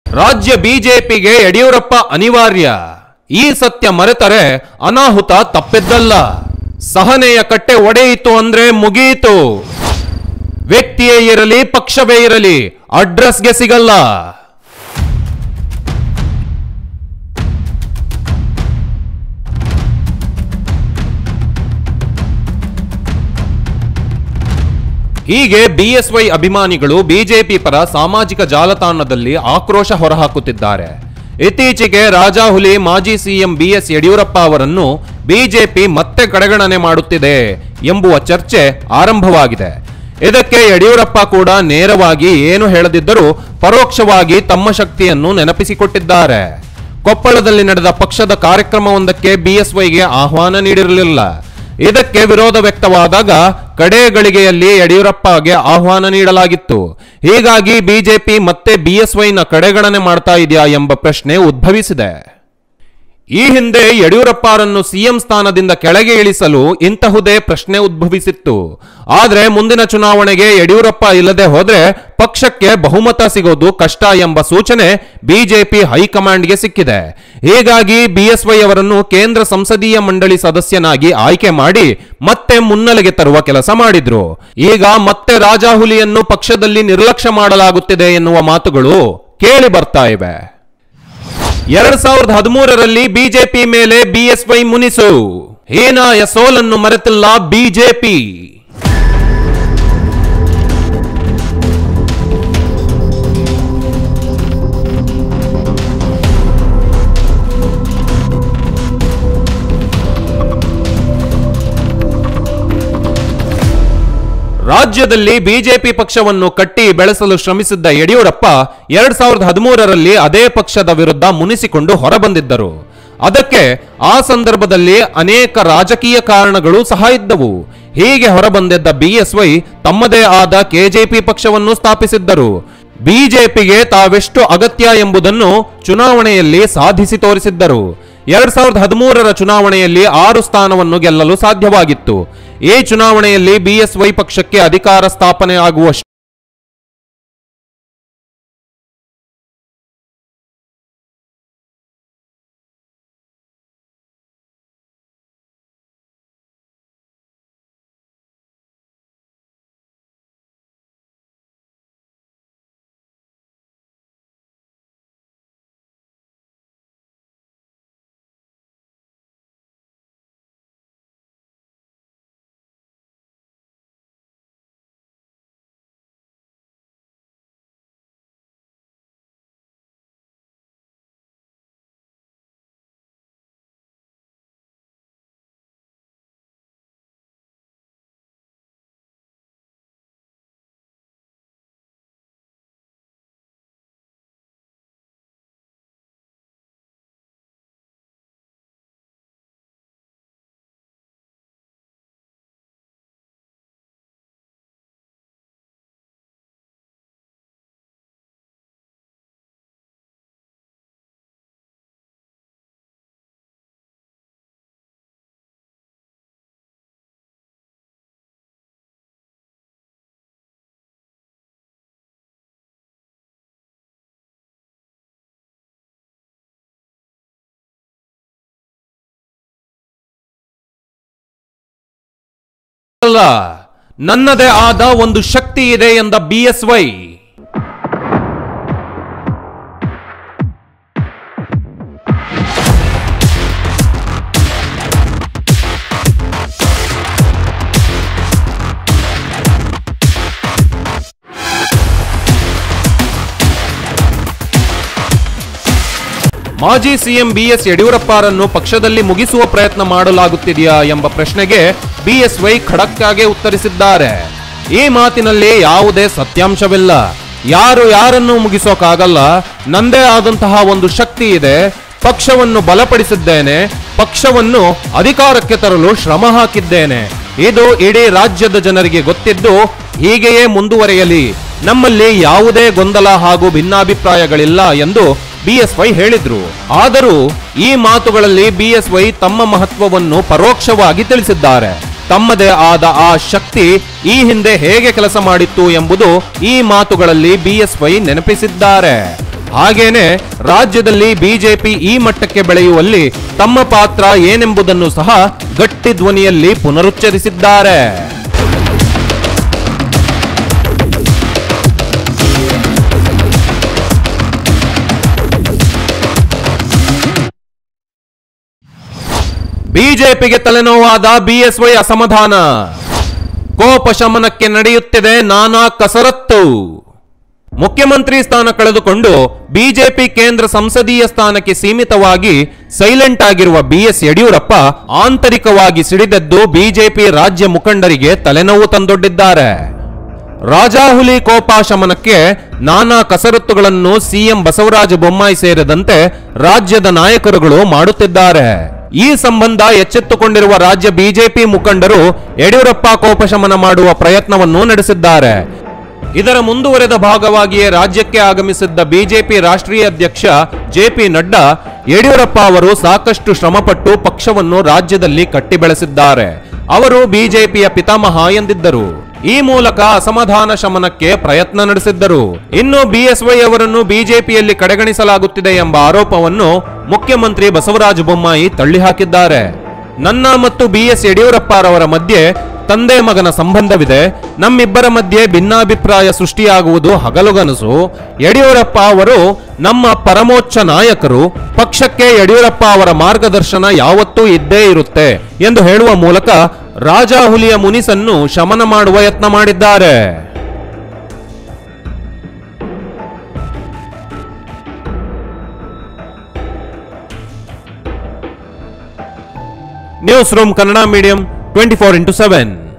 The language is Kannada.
ರಾಜ್ಯ ಬಿಜೆಪಿಗೆ ಯಡಿಯೂರಪ್ಪ ಅನಿವಾರ್ಯ ಈ ಸತ್ಯ ಮರೆತರೆ ಅನಾಹುತ ತಪ್ಪಿದ್ದಲ್ಲ ಸಹನೆಯ ಕಟ್ಟೆ ಒಡೆಯಿತು ಅಂದ್ರೆ ಮುಗಿಯಿತು ವ್ಯಕ್ತಿಯೇ ಇರಲಿ ಪಕ್ಷವೇ ಇರಲಿ ಅಡ್ರೆಸ್ಗೆ ಸಿಗಲ್ಲ ಹೀಗೆ ಬಿಎಸ್ವೈ ಅಭಿಮಾನಿಗಳು ಬಿಜೆಪಿ ಪರ ಸಾಮಾಜಿಕ ಜಾಲತಾಣದಲ್ಲಿ ಆಕ್ರೋಶ ಹೊರಹಾಕುತ್ತಿದ್ದಾರೆ ಇತ್ತೀಚೆಗೆ ರಾಜಾಹುಲಿ ಮಾಜಿ ಸಿಎಂ ಬಿಎಸ್ ಯಡಿಯೂರಪ್ಪ ಅವರನ್ನು ಬಿಜೆಪಿ ಮತ್ತೆ ಕಡೆಗಣನೆ ಮಾಡುತ್ತಿದೆ ಎಂಬುವ ಚರ್ಚೆ ಆರಂಭವಾಗಿದೆ ಇದಕ್ಕೆ ಯಡಿಯೂರಪ್ಪ ಕೂಡ ನೇರವಾಗಿ ಏನು ಹೇಳದಿದ್ದರೂ ಪರೋಕ್ಷವಾಗಿ ತಮ್ಮ ಶಕ್ತಿಯನ್ನು ನೆನಪಿಸಿಕೊಟ್ಟಿದ್ದಾರೆ ಕೊಪ್ಪಳದಲ್ಲಿ ನಡೆದ ಪಕ್ಷದ ಕಾರ್ಯಕ್ರಮವೊಂದಕ್ಕೆ ಬಿಎಸ್ವೈಗೆ ಆಹ್ವಾನ ನೀಡಿರಲಿಲ್ಲ ಇದಕ್ಕೆ ವಿರೋಧ ವ್ಯಕ್ತವಾದಾಗ ಕಡೇ ಗಳಿಗೆಯಲ್ಲಿ ಯಡಿಯೂರಪ್ಪಗೆ ಆಹ್ವಾನ ನೀಡಲಾಗಿತ್ತು ಹೀಗಾಗಿ ಬಿಜೆಪಿ ಮತ್ತೆ ಬಿಎಸ್ವೈನ ಕಡೆಗಣನೆ ಮಾಡ್ತಾ ಇದೆಯಾ ಎಂಬ ಪ್ರಶ್ನೆ ಉದ್ಭವಿಸಿದೆ ಈ ಹಿಂದೆ ಯಡಿಯೂರಪ್ಪರನ್ನು ಸಿಎಂ ಸ್ಥಾನದಿಂದ ಕೆಳಗೆ ಇಳಿಸಲು ಇಂತಹುದೇ ಪ್ರಶ್ನೆ ಉದ್ಭವಿಸಿತ್ತು ಆದರೆ ಮುಂದಿನ ಚುನಾವಣೆಗೆ ಯಡಿಯೂರಪ್ಪ ಇಲ್ಲದೆ ಹೋದ್ರೆ ಪಕ್ಷಕ್ಕೆ ಬಹುಮತ ಸಿಗೋದು ಕಷ್ಟ ಎಂಬ ಸೂಚನೆ ಬಿಜೆಪಿ ಹೈಕಮಾಂಡ್ಗೆ ಸಿಕ್ಕಿದೆ ಹೀಗಾಗಿ ಬಿಎಸ್ವೈ ಅವರನ್ನು ಕೇಂದ್ರ ಸಂಸದೀಯ ಮಂಡಳಿ ಸದಸ್ಯನಾಗಿ ಆಯ್ಕೆ ಮಾಡಿ ಮತ್ತೆ ಮುನ್ನೆಲೆಗೆ ತರುವ ಕೆಲಸ ಮಾಡಿದ್ರು ಈಗ ಮತ್ತೆ ರಾಜಾಹುಲಿಯನ್ನು ಪಕ್ಷದಲ್ಲಿ ನಿರ್ಲಕ್ಷ್ಯ ಮಾಡಲಾಗುತ್ತಿದೆ ಎನ್ನುವ ಮಾತುಗಳು ಕೇಳಿ ಬರ್ತಾ ಇವೆ ಎರಡ್ ಸಾವಿರದ ಹದಿಮೂರರಲ್ಲಿ ಬಿಜೆಪಿ ಮೇಲೆ ಬಿಎಸ್ವೈ ಮುನಿಸು ಹೀನಾಯ ಸೋಲನ್ನು ಮರೆತಿಲ್ಲ ಬಿಜೆಪಿ ರಾಜ್ಯದಲ್ಲಿ ಬಿಜೆಪಿ ಪಕ್ಷವನ್ನು ಕಟ್ಟಿ ಬೆಳೆಸಲು ಶ್ರಮಿಸಿದ್ದ ಯಡಿಯೂರಪ್ಪ ಎರಡ್ ಸಾವಿರದ ಹದಿಮೂರರಲ್ಲಿ ಅದೇ ಪಕ್ಷದ ವಿರುದ್ಧ ಮುನಿಸಿಕೊಂಡು ಹೊರಬಂದಿದ್ದರು ಅದಕ್ಕೆ ಆ ಸಂದರ್ಭದಲ್ಲಿ ಅನೇಕ ರಾಜಕೀಯ ಕಾರಣಗಳು ಸಹ ಇದ್ದವು ಹೀಗೆ ಹೊರಬಂದಿದ್ದ ಬಿಎಸ್ವೈ ತಮ್ಮದೇ ಆದ ಕೆಜೆಪಿ ಪಕ್ಷವನ್ನು ಸ್ಥಾಪಿಸಿದ್ದರು ಬಿಜೆಪಿಗೆ ತಾವೆಷ್ಟು ಅಗತ್ಯ ಎಂಬುದನ್ನು ಚುನಾವಣೆಯಲ್ಲಿ ಸಾಧಿಸಿ ತೋರಿಸಿದ್ದರು ಎರಡ್ ಸಾವಿರದ ಹದಿಮೂರರ ಚುನಾವಣೆಯಲ್ಲಿ ಆರು ಸ್ಥಾನವನ್ನು ಗೆಲ್ಲಲು ಸಾಧ್ಯವಾಗಿತ್ತು ಈ ಚುನಾವಣೆಯಲ್ಲಿ ಬಿಎಸ್ವೈ ಪಕ್ಷಕ್ಕೆ ಅಧಿಕಾರ ಸ್ಥಾಪನೆ ಆಗುವ ಅಲ್ಲ ನನ್ನದೇ ಆದ ಒಂದು ಶಕ್ತಿ ಇದೆ ಎಂದ ಬಿಎಸ್ವೈ ಮಾಜಿ ಸಿಎಂ ಬಿಎಸ್ ಯಡಿಯೂರಪ್ಪರನ್ನು ಪಕ್ಷದಲ್ಲಿ ಮುಗಿಸುವ ಪ್ರಯತ್ನ ಮಾಡಲಾಗುತ್ತಿದೆಯಾ ಎಂಬ ಪ್ರಶ್ನೆಗೆ ಬಿಎಸ್ವೈ ಖಡಕ್ಕಾಗೆ ಉತ್ತರಿಸಿದ್ದಾರೆ ಈ ಮಾತಿನಲ್ಲಿ ಯಾವುದೇ ಸತ್ಯಾಂಶವಿಲ್ಲ ಯಾರು ಯಾರನ್ನು ಮುಗಿಸೋಕಾಗಲ್ಲ ನಂದೇ ಆದಂತಹ ಒಂದು ಶಕ್ತಿ ಇದೆ ಪಕ್ಷವನ್ನು ಬಲಪಡಿಸಿದ್ದೇನೆ ಪಕ್ಷವನ್ನು ಅಧಿಕಾರಕ್ಕೆ ತರಲು ಶ್ರಮ ಹಾಕಿದ್ದೇನೆ ಇದು ಇಡೀ ರಾಜ್ಯದ ಜನರಿಗೆ ಗೊತ್ತಿದ್ದು ಹೀಗೆಯೇ ಮುಂದುವರೆಯಲಿ ನಮ್ಮಲ್ಲಿ ಯಾವುದೇ ಗೊಂದಲ ಹಾಗೂ ಭಿನ್ನಾಭಿಪ್ರಾಯಗಳಿಲ್ಲ ಎಂದು ಬಿಎಸ್ವೈ ಹೇಳಿದ್ರು ಆದರೂ ಈ ಮಾತುಗಳಲ್ಲಿ ಬಿಎಸ್ವೈ ತಮ್ಮ ಮಹತ್ವವನ್ನು ಪರೋಕ್ಷವಾಗಿ ತಿಳಿಸಿದ್ದಾರೆ ತಮ್ಮದೇ ಆದ ಆ ಶಕ್ತಿ ಈ ಹಿಂದೆ ಹೇಗೆ ಕೆಲಸ ಮಾಡಿತ್ತು ಎಂಬುದು ಈ ಮಾತುಗಳಲ್ಲಿ ಬಿಎಸ್ವೈ ನೆನಪಿಸಿದ್ದಾರೆ ಹಾಗೇನೆ ರಾಜ್ಯದಲ್ಲಿ ಬಿಜೆಪಿ ಈ ಮಟ್ಟಕ್ಕೆ ಬೆಳೆಯುವಲ್ಲಿ ತಮ್ಮ ಪಾತ್ರ ಏನೆಂಬುದನ್ನು ಸಹ ಗಟ್ಟಿ ಧ್ವನಿಯಲ್ಲಿ ಪುನರುಚ್ಚರಿಸಿದ್ದಾರೆ ಬಿಜೆಪಿಗೆ ತಲೆನೋವಾದ ಬಿಎಸ್ವೈ ಅಸಮಾಧಾನ ಕೋಪ ಶಮನಕ್ಕೆ ನಡೆಯುತ್ತಿದೆ ನಾನಾ ಕಸರತ್ತು ಮುಖ್ಯಮಂತ್ರಿ ಸ್ಥಾನ ಕಳೆದುಕೊಂಡು ಬಿಜೆಪಿ ಕೇಂದ್ರ ಸಂಸದೀಯ ಸ್ಥಾನಕ್ಕೆ ಸೀಮಿತವಾಗಿ ಸೈಲೆಂಟ್ ಆಗಿರುವ ಬಿಎಸ್ ಯಡಿಯೂರಪ್ಪ ಆಂತರಿಕವಾಗಿ ಸಿಡಿದೆದ್ದು ಬಿಜೆಪಿ ರಾಜ್ಯ ಮುಖಂಡರಿಗೆ ತಲೆನೋವು ತಂದೊಡ್ಡಿದ್ದಾರೆ ರಾಜಾಹುಲಿ ಕೋಪ ಶಮನಕ್ಕೆ ನಾನಾ ಕಸರತ್ತುಗಳನ್ನು ಸಿಎಂ ಬಸವರಾಜ ಬೊಮ್ಮಾಯಿ ಸೇರಿದಂತೆ ರಾಜ್ಯದ ನಾಯಕರುಗಳು ಮಾಡುತ್ತಿದ್ದಾರೆ ಈ ಸಂಬಂಧ ಎಚ್ಚೆತ್ತುಕೊಂಡಿರುವ ರಾಜ್ಯ ಬಿಜೆಪಿ ಮುಖಂಡರು ಯಡಿಯೂರಪ್ಪ ಕೋಪ ಶಮನ ಮಾಡುವ ಪ್ರಯತ್ನವನ್ನು ನಡೆಸಿದ್ದಾರೆ ಇದರ ಮುಂದುವರೆದ ಭಾಗವಾಗಿಯೇ ರಾಜ್ಯಕ್ಕೆ ಆಗಮಿಸಿದ್ದ ಬಿಜೆಪಿ ರಾಷ್ಟ್ರೀಯ ಅಧ್ಯಕ್ಷ ಜೆಪಿ ನಡ್ಡಾ ಯಡಿಯೂರಪ್ಪ ಅವರು ಸಾಕಷ್ಟು ಶ್ರಮಪಟ್ಟು ಪಕ್ಷವನ್ನು ರಾಜ್ಯದಲ್ಲಿ ಕಟ್ಟಿ ಬೆಳೆಸಿದ್ದಾರೆ ಅವರು ಬಿಜೆಪಿಯ ಪಿತಾಮಹ ಎಂದಿದ್ದರು ಈ ಮೂಲಕ ಅಸಮಾಧಾನ ಶಮನಕ್ಕೆ ಪ್ರಯತ್ನ ನಡೆಸಿದ್ದರು ಇನ್ನು ಬಿಎಸ್ವೈ ಅವರನ್ನು ಬಿಜೆಪಿಯಲ್ಲಿ ಕಡೆಗಣಿಸಲಾಗುತ್ತಿದೆ ಎಂಬ ಆರೋಪವನ್ನು ಮುಖ್ಯಮಂತ್ರಿ ಬಸವರಾಜ ಬೊಮ್ಮಾಯಿ ತಳ್ಳಿಹಾಕಿದ್ದಾರೆ ನನ್ನ ಮತ್ತು ಬಿಎಸ್ ಯಡಿಯೂರಪ್ಪರವರ ಮಧ್ಯೆ ತಂದೆ ಮಗನ ಸಂಬಂಧವಿದೆ ನಮ್ಮಿಬ್ಬರ ಮಧ್ಯೆ ಭಿನ್ನಾಭಿಪ್ರಾಯ ಸೃಷ್ಟಿಯಾಗುವುದು ಹಗಲುಗನಸು ಯಡಿಯೂರಪ್ಪ ಅವರು ನಮ್ಮ ಪರಮೋಚ್ಚ ನಾಯಕರು ಪಕ್ಷಕ್ಕೆ ಯಡಿಯೂರಪ್ಪ ಅವರ ಮಾರ್ಗದರ್ಶನ ಯಾವತ್ತೂ ಇದ್ದೇ ಇರುತ್ತೆ ಎಂದು ಹೇಳುವ ಮೂಲಕ ರಾಜಾಹುಲಿಯ ಮುನಿಸನ್ನು ಶಮನ ಮಾಡುವ ಯತ್ನ ಮಾಡಿದ್ದಾರೆ news room Kannada medium twenty four into seven